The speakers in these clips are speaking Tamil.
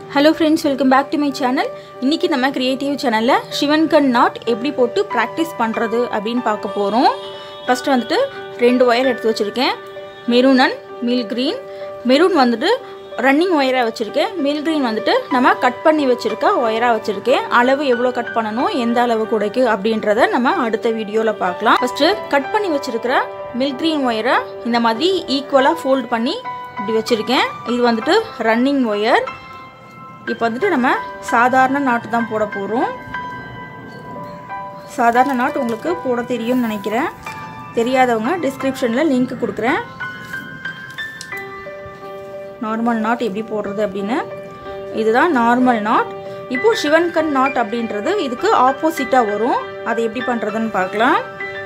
hello friends welcome back to my channel இன்றைக்கி நம்ம க்ரியேட்டிவ் சேனலில் சிவன்கண் நாட் எப்படி போட்டு ப்ராக்டிஸ் பண்ணுறது அப்படின்னு பார்க்க போகிறோம் ஃபஸ்ட்டு வந்துட்டு ரெண்டு ஒயர் எடுத்து வச்சுருக்கேன் maroon and mill green maroon வந்துட்டு ரன்னிங் ஒயராக வச்சுருக்கேன் மில் க்ரீன் வந்துட்டு நம்ம கட் பண்ணி வச்சுருக்க ஒயராக வச்சுருக்கேன் அளவு எவ்வளோ கட் பண்ணணும் எந்த அளவு கூடைக்கு அப்படின்றத நம்ம அடுத்த வீடியோவில் பார்க்கலாம் ஃபஸ்ட்டு கட் பண்ணி வச்சுருக்கிற மில் க்ரீன் ஒயரை இந்த மாதிரி ஈக்குவலாக ஃபோல்ட் பண்ணி இப்படி வச்சுருக்கேன் இது வந்துட்டு ரன்னிங் ஒயர் இப்போ வந்துட்டு நம்ம சாதாரண நாட்டு தான் போட போகிறோம் சாதாரண நாட் உங்களுக்கு போட தெரியும்னு நினைக்கிறேன் தெரியாதவங்க டிஸ்கிரிப்ஷனில் லிங்க் கொடுக்குறேன் நார்மல் நாட் எப்படி போடுறது அப்படின்னு இதுதான் நார்மல் நாட் இப்போது சிவன்கண் நாட் அப்படின்றது இதுக்கு ஆப்போசிட்டாக வரும் அதை எப்படி பண்ணுறதுன்னு பார்க்கலாம்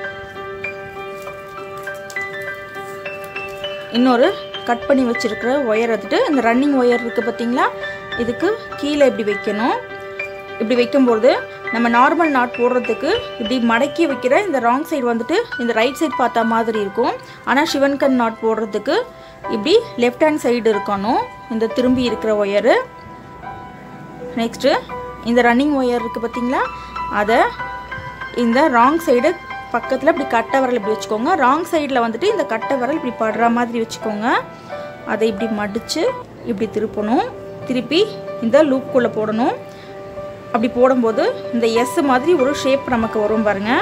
இன்னொரு கட் பண்ணி வச்சுருக்கிற ஒயர் வந்துட்டு இந்த ரன்னிங் ஒயர் இருக்குது பார்த்தீங்களா இதுக்கு கீழே இப்படி வைக்கணும் இப்படி வைக்கும்போது நம்ம நார்மல் நாட் போடுறதுக்கு இப்படி மடக்கி வைக்கிற இந்த ராங் சைடு வந்துட்டு இந்த ரைட் சைடு பார்த்தா மாதிரி இருக்கும் ஆனால் சிவன்கண் நாட் போடுறதுக்கு இப்படி லெஃப்ட் ஹேண்ட் சைடு இருக்கணும் இந்த திரும்பி இருக்கிற ஒயரு நெக்ஸ்ட்டு இந்த ரன்னிங் ஒயர் இருக்குது பார்த்தீங்களா அதை இந்த ராங் சைடு பக்கத்தில் இப்படி கட்டை விரல் இப்படி வச்சுக்கோங்க ராங் சைடில் வந்துட்டு இந்த கட்டை விரல் இப்படி படுற மாதிரி வச்சுக்கோங்க அதை இப்படி மடித்து இப்படி திருப்பணும் திருப்பி இந்த லூப்புக்குள்ளே போடணும் அப்படி போடும்போது இந்த எஸ் மாதிரி ஒரு ஷேப் நமக்கு வரும் பாருங்க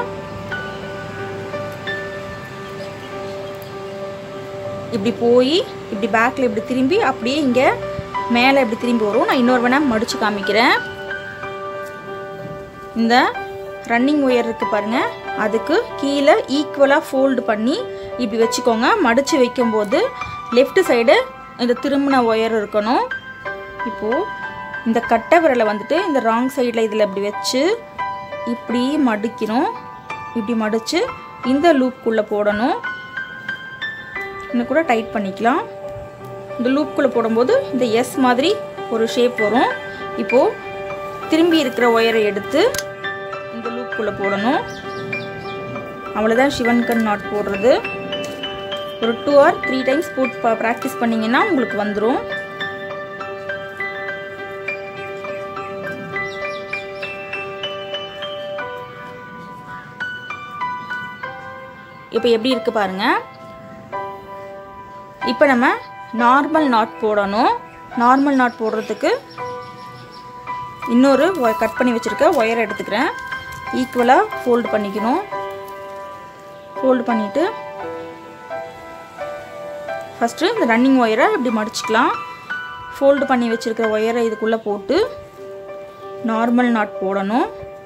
இப்படி போய் இப்படி பேக்கில் இப்படி திரும்பி அப்படியே இங்கே மேலே இப்படி திரும்பி வரும் நான் இன்னொரு வேணால் மடித்து காமிக்கிறேன் இந்த ரன்னிங் ஒயர் இருக்குது பாருங்கள் அதுக்கு கீழே ஈக்குவலாக ஃபோல்டு பண்ணி இப்படி வச்சுக்கோங்க மடித்து வைக்கும்போது லெஃப்ட் சைடு இந்த திரும்பின ஒயர் இருக்கணும் இப்போது இந்த கட்டை விரலை வந்துட்டு இந்த ராங் சைடில் இதில் இப்படி வச்சு இப்படி மடிக்கணும் இப்படி மடித்து இந்த லூப்புக்குள்ளே போடணும் இன்னும் கூட டைட் பண்ணிக்கலாம் இந்த லூப்புக்குள்ளே போடும்போது இந்த எஸ் மாதிரி ஒரு ஷேப் வரும் இப்போது திரும்பி இருக்கிற ஒயரை எடுத்து இந்த லூப்புக்குள்ளே போடணும் அவ்வளோதான் சிவன்கண் நாட் போடுறது ஒரு டூ ஆர் த்ரீ டைம்ஸ் போட்டு ப்ராக்டிஸ் பண்ணிங்கன்னா உங்களுக்கு வந்துடும் இப்போ எப்படி இருக்குது பாருங்கள் இப்போ நம்ம நார்மல் நாட் போடணும் நார்மல் நாட் போடுறதுக்கு இன்னொரு கட் பண்ணி வச்சுருக்க ஒயரை எடுத்துக்கிறேன் ஈக்குவலாக ஃபோல்டு பண்ணிக்கணும் ஃபோல்டு பண்ணிவிட்டு ஃபஸ்ட்டு இந்த ரன்னிங் ஒயரை இப்படி மடிச்சுக்கலாம் ஃபோல்டு பண்ணி வச்சுருக்கிற ஒயரை இதுக்குள்ளே போட்டு நார்மல் நாட் போடணும்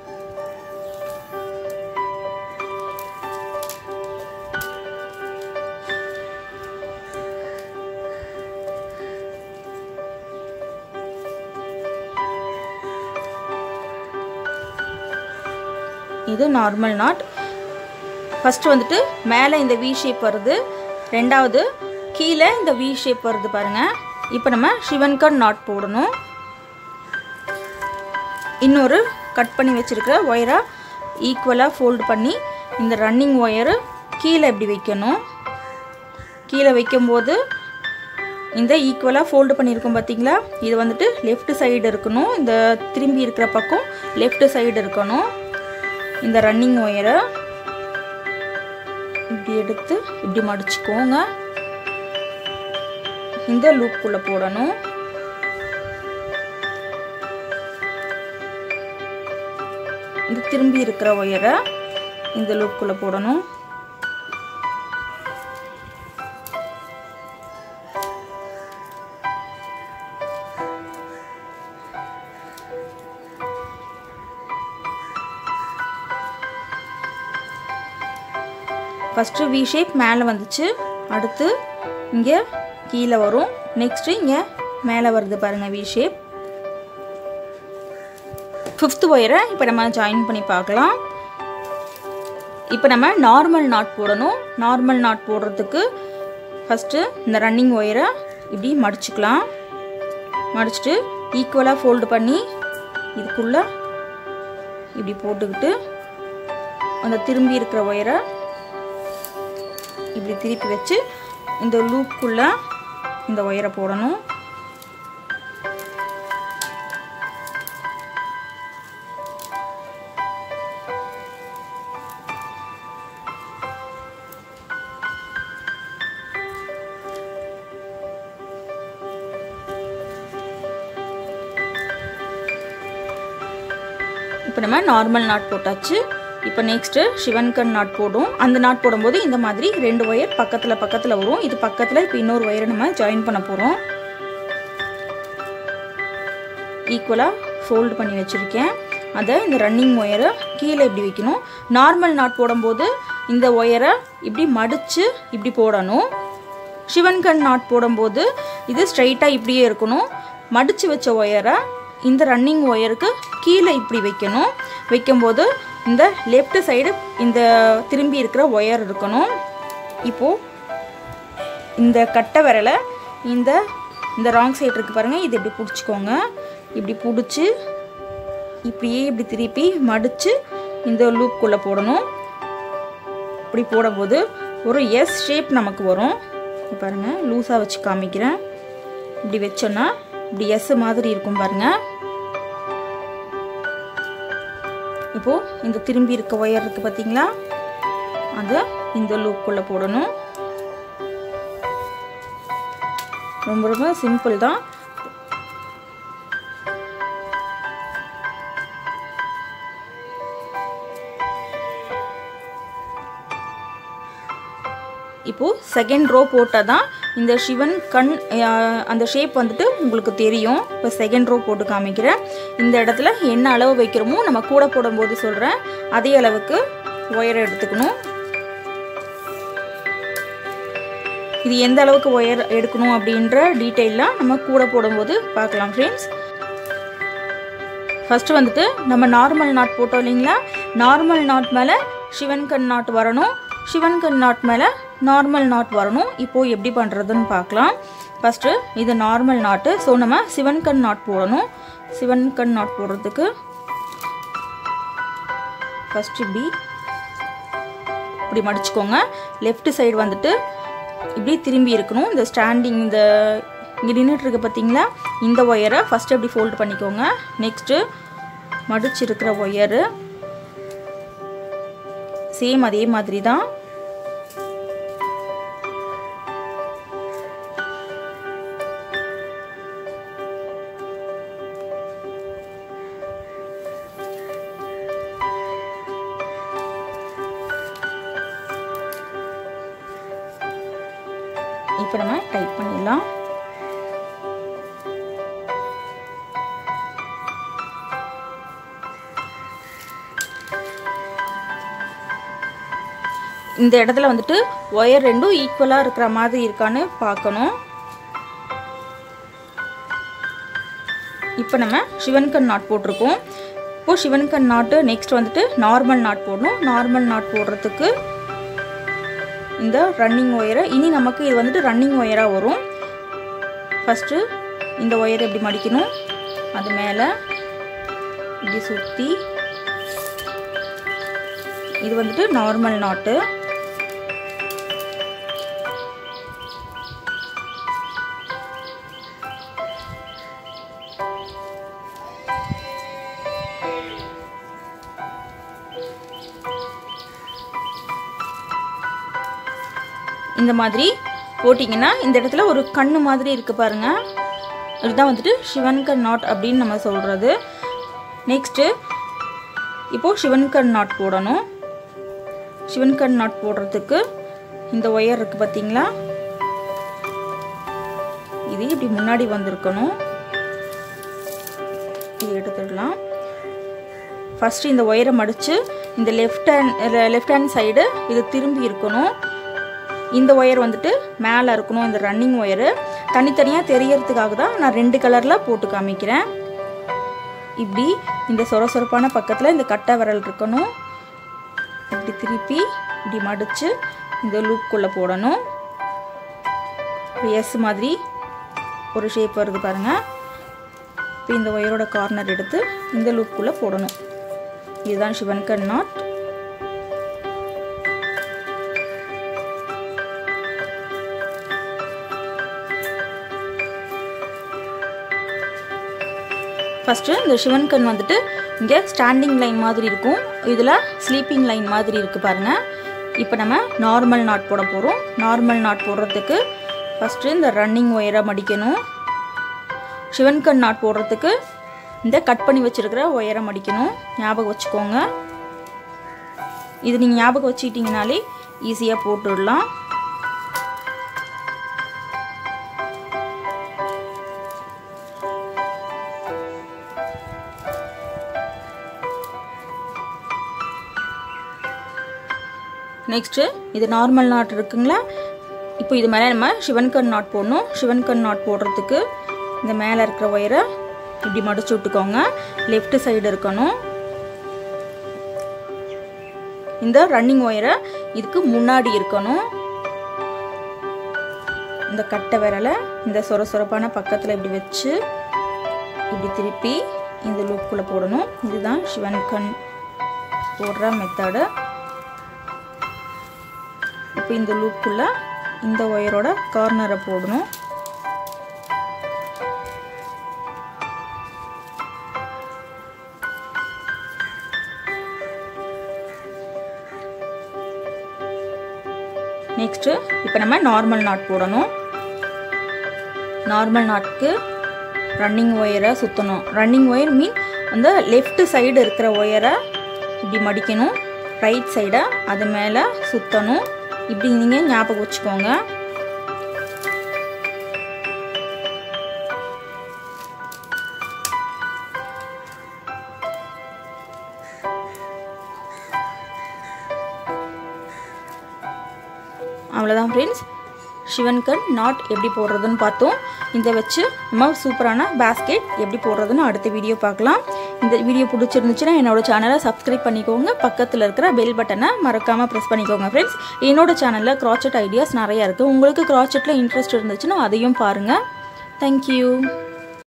இது நார்மல் நாட் ஃபஸ்ட்டு வந்துட்டு மேலே இந்த வி ஷேப் வருது ரெண்டாவது கீழே இந்த வி ஷேப் வருது பாருங்கள் இப்போ நம்ம சிவன்கண் நாட் போடணும் இன்னொரு கட் பண்ணி வச்சுருக்கிற ஒயரை ஈக்குவலாக ஃபோல்டு பண்ணி இந்த ரன்னிங் ஒயரு கீழே இப்படி வைக்கணும் கீழே வைக்கும்போது இந்த ஈக்குவலாக ஃபோல்டு பண்ணியிருக்கோம் பார்த்தீங்களா இது வந்துட்டு லெஃப்ட் சைடு இருக்கணும் இந்த திரும்பி இருக்கிற பக்கம் லெஃப்ட் சைடு இருக்கணும் இந்த ரன்னிங் ஒயரை இப்படி எடுத்து இப்படி மடிச்சுக்கோங்க இந்த லூப்புக்குள்ளே போடணும் இந்த திரும்பி இருக்கிற ஒயரை இந்த லூப்புக்குள்ளே போடணும் ஃபஸ்ட்டு வி ஷேப் மேலே வந்துச்சு அடுத்து இங்கே கீழே வரும் நெக்ஸ்ட்டு இங்கே மேலே வருது பாருங்கள் வி ஷேப் ஃபிஃப்த் ஒயரை இப்போ நம்ம ஜாயின் பண்ணி பார்க்கலாம் இப்போ நம்ம நார்மல் நாட் போடணும் நார்மல் நாட் போடுறதுக்கு ஃபஸ்ட்டு இந்த ரன்னிங் ஒயரை இப்படி மடிச்சுக்கலாம் மடிச்சுட்டு ஈக்குவலாக ஃபோல்டு பண்ணி இதுக்குள்ளே இப்படி போட்டுக்கிட்டு அந்த திரும்பி இருக்கிற ஒயரை இப்படி திருப்பி வச்சு இந்த லூப்புக்குள்ளே இந்த ஒயரை போடணும் இப்போ நம்ம நார்மல் நாட் போட்டாச்சு இப்போ நெக்ஸ்ட்டு சிவன்கண் நாட் போடும் அந்த நாட் போடும்போது இந்த மாதிரி ரெண்டு ஒயர் பக்கத்தில் பக்கத்தில் வரும் இது பக்கத்தில் இப்போ இன்னொரு ஒயரை நம்ம ஜாயின் பண்ண போகிறோம் ஈக்குவலாக ஃபோல்டு பண்ணி வச்சுருக்கேன் அதை இந்த ரன்னிங் ஒயரை கீழே இப்படி வைக்கணும் நார்மல் நாட் போடும்போது இந்த ஒயரை இப்படி மடித்து இப்படி போடணும் சிவன்கண் நாட் போடும்போது இது ஸ்ட்ரைட்டாக இப்படியே இருக்கணும் மடித்து வச்ச ஒயரை இந்த ரன்னிங் ஒயருக்கு கீழே இப்படி வைக்கணும் வைக்கும்போது இந்த லெஃப்ட் சைடு இந்த திரும்பி இருக்கிற ஒயர் இருக்கணும் இப்போது இந்த கட்டை விரலை இந்த இந்த ராங் சைடு இருக்குது பாருங்கள் இது இப்படி பிடிச்சிக்கோங்க இப்படி பிடிச்சி இப்படியே இப்படி திருப்பி மடித்து இந்த லூப்புக்குள்ளே போடணும் இப்படி போடும்போது ஒரு எஸ் ஷேப் நமக்கு வரும் இப்போ பாருங்கள் லூஸாக வச்சு காமிக்கிறேன் இப்படி வச்சோன்னா இப்படி எஸ் மாதிரி இருக்கும் பாருங்கள் இப்போது இந்த திரும்பி இருக்க ஒயர் இருக்குது பார்த்தீங்களா அதை இந்த லூப்புக்குள்ளே போடணும் ரொம்ப ரொம்ப சிம்பிள் தான் இப்போது செகண்ட் ரோ போட்டால் தான் இந்த சிவன் கண் அஹ், அந்த ஷேப் வந்துட்டு உங்களுக்கு தெரியும் இப்போ செகண்ட் ரோ போட்டு காமிக்கிறேன் இந்த இடத்துல என்ன அளவு வைக்கிறோமோ நம்ம கூட போடும்போது சொல்கிறேன் அதே அளவுக்கு ஒயரை எடுத்துக்கணும் இது எந்த அளவுக்கு ஒயர் எடுக்கணும் அப்படின்ற டீட்டெயிலாம் நம்ம கூட போடும்போது பார்க்கலாம் ஃப்ரெண்ட்ஸ் ஃபஸ்ட்டு வந்துட்டு நம்ம நார்மல் நாட் போட்டோம் இல்லைங்களா நார்மல் நாட் மேலே சிவன் கண் நாட் வரணும் சிவன் கண் நாட் மேலே நார்மல் நாட் வரணும் இப்போது எப்படி பண்ணுறதுன்னு பார்க்கலாம் ஃபஸ்ட்டு இது நார்மல் நாட்டு ஸோ நம்ம சிவன் கண் நாட் போடணும் சிவன் கண் நாட் போடுறதுக்கு ஃபஸ்ட் இப்படி இப்படி மடிச்சுக்கோங்க லெஃப்ட் சைடு வந்துட்டு இப்படி திரும்பி இருக்கணும் இந்த ஸ்டாண்டிங் இந்த இங்கே நின்றுட்டு இருக்கு பார்த்தீங்களா இந்த ஒயரை ஃபஸ்ட்டு இப்படி ஃபோல்ட் பண்ணிக்கோங்க நெக்ஸ்ட்டு மடிச்சிருக்கிற ஒயரு சேம் அதே மாதிரி தான் இப்போ நம்ம டைப் பண்ணிடலாம் இந்த இடத்துல வந்துட்டு ஒயர் ரெண்டும் ஈக்குவலாக இருக்கிற மாதிரி இருக்கான்னு பார்க்கணும் இப்போ நம்ம சிவன்கண் நாட் போட்டிருக்கோம் இப்போ சிவன்கண் நாட்டு நெக்ஸ்ட் வந்துட்டு நார்மல் நாட் போடணும் நார்மல் நாட் போடுறதுக்கு இந்த ரன்னிங் ஒயரை இனி நமக்கு இது வந்துட்டு ரன்னிங் ஒயராக வரும் ஃபஸ்ட்டு இந்த ஒயரை இப்படி மடிக்கணும் அது மேலே இப்படி சுற்றி இது வந்துட்டு நார்மல் நாட்டு இந்த மாதிரி போட்டிங்கன்னா இந்த இடத்துல ஒரு கண்ணு மாதிரி இருக்குது பாருங்க இதுதான் வந்துட்டு சிவன்கண் நாட் அப்படின்னு நம்ம சொல்கிறது நெக்ஸ்ட்டு இப்போது சிவன்கண் நாட் போடணும் சிவன்கண் நாட் போடுறதுக்கு இந்த ஒயர் இருக்குது பார்த்தீங்களா இது இப்படி முன்னாடி வந்திருக்கணும் இது எடுத்துடலாம் ஃபஸ்ட்டு இந்த ஒயரை மடித்து இந்த left hand left hand side இது திரும்பி இருக்கணும் இந்த ஒயர் வந்துட்டு மேலே இருக்கணும் இந்த ரன்னிங் ஒயரு தனித்தனியாக தெரியறதுக்காக தான் நான் ரெண்டு கலரில் போட்டு காமிக்கிறேன் இப்படி இந்த சொர சொரப்பான பக்கத்தில் இந்த கட்டை விரல் இருக்கணும் இப்படி திருப்பி இப்படி மடித்து இந்த லூப்புக்குள்ளே போடணும் எஸ் மாதிரி ஒரு ஷேப் வருது பாருங்கள் இப்போ இந்த ஒயரோட கார்னர் எடுத்து இந்த லூப்புக்குள்ளே போடணும் இதுதான் சிவன்கண் நாட் ஃபஸ்ட்டு இந்த சிவன் கண் வந்துட்டு இங்கே ஸ்டாண்டிங் லைன் மாதிரி இருக்கும் இதில் ஸ்லீப்பிங் லைன் மாதிரி இருக்குது பாருங்கள் இப்போ நம்ம நார்மல் நாட் போட போகிறோம் நார்மல் நாட் போடுறதுக்கு ஃபஸ்ட்டு இந்த ரன்னிங் ஒயரை மடிக்கணும் சிவன் கண் நாட் போடுறதுக்கு இந்த கட் பண்ணி வச்சுருக்கிற ஒயரை மடிக்கணும் ஞாபகம் வச்சுக்கோங்க இது நீங்கள் ஞாபகம் வச்சுக்கிட்டிங்கனாலே ஈஸியாக போட்டுடலாம் நெக்ஸ்ட்டு இது நார்மல் நாட் இருக்குங்களா இப்போ இது மேலே நம்ம சிவன்கண் நாட் போடணும் சிவன்கண் நாட் போடுறதுக்கு இந்த மேலே இருக்கிற ஒயரை இப்படி மடிச்சு விட்டுக்கோங்க லெஃப்ட் சைடு இருக்கணும் இந்த ரன்னிங் ஒயரை இதுக்கு முன்னாடி இருக்கணும் இந்த கட்டை விரலை இந்த சொர சொரப்பான பக்கத்தில் இப்படி வச்சு இப்படி திருப்பி இந்த லூப்புக்குள்ளே போடணும் இதுதான் சிவன்கண் போடுற மெத்தடு இப்போ இந்த லூப்புக்குள்ளே இந்த ஒயரோட கார்னரை போடணும் நெக்ஸ்ட்டு இப்போ நம்ம நார்மல் நாட் போடணும் நார்மல் நாட்க்கு ரன்னிங் ஒயரை சுற்றணும் ரன்னிங் ஒயர் மீன் அந்த லெஃப்ட் சைடு இருக்கிற ஒயரை இப்படி மடிக்கணும் ரைட் சைடை அது மேலே சுற்றணும் இப்படி நீங்கள் ஞாபகம் வச்சுக்கோங்க அவ்வளோதான் ஃப்ரெண்ட்ஸ் சிவன்கண் நாட் எப்படி போடுறதுன்னு பார்த்தோம் இதை வச்சு நம்ம சூப்பரான பேஸ்கெட் எப்படி போடுறதுன்னு அடுத்த வீடியோ பார்க்கலாம் இந்த வீடியோ பிடிச்சிருந்துச்சுன்னா என்னோட சேனலை சப்ஸ்கிரைப் பண்ணிக்கோங்க பக்கத்தில் இருக்கிற பெல் பட்டனை மறக்காமல் ப்ரெஸ் பண்ணிக்கோங்க ஃப்ரெண்ட்ஸ் என்னோட சேனலில் க்ராச்செட் ஐடியாஸ் நிறையா இருக்குது உங்களுக்கு க்ராச்செட்டில் இன்ட்ரெஸ்ட் இருந்துச்சுன்னா அதையும் பாருங்கள் தேங்க்யூ